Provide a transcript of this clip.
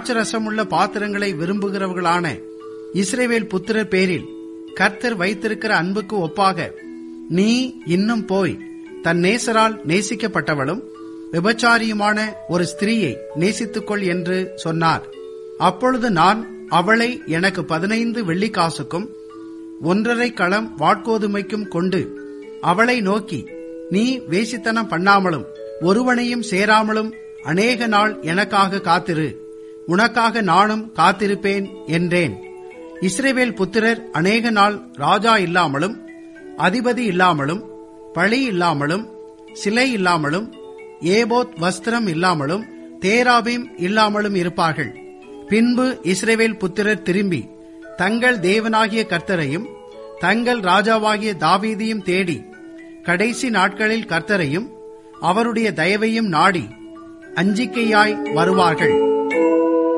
திராட்சரசமுள்ள பாத்திரங்களை விரும்புகிறவர்களான இஸ்ரேவேல் புத்திரர் பேரில் கர்த்தர் வைத்திருக்கிற அன்புக்கு ஒப்பாக நீ இன்னும் போய் தன் நேசரால் நேசிக்கப்பட்டவளும் விபச்சாரியுமான ஒரு ஸ்திரீயை நேசித்துக்கொள் என்று சொன்னார் அப்பொழுது நான் அவளை எனக்கு பதினைந்து வெள்ளிக்காசுக்கும் ஒன்றரை களம் வாட்கோதுமைக்கும் கொண்டு அவளை நோக்கி நீ வேசித்தனம் பண்ணாமலும் ஒருவனையும் சேராமலும் அநேக நாள் எனக்காக காத்திரு உனக்காக நானும் காத்திருப்பேன் என்றேன் இஸ்ரேவேல் புத்திரர் அநேக நாள் ராஜா இல்லாமலும் அதிபதி இல்லாமலும் பழி இல்லாமலும் சிலை இல்லாமலும் ஏபோத் வஸ்திரம் இல்லாமலும் தேராபீம் இல்லாமலும் இருப்பார்கள் பின்பு இஸ்ரேவேல் புத்திரர் திரும்பி தங்கள் தேவனாகிய கர்த்தரையும் தங்கள் ராஜாவாகிய தாவீதையும் தேடி கடைசி நாட்களில் கர்த்தரையும் அவருடைய தயவையும் நாடி அஞ்சிக்கையாய் வருவார்கள்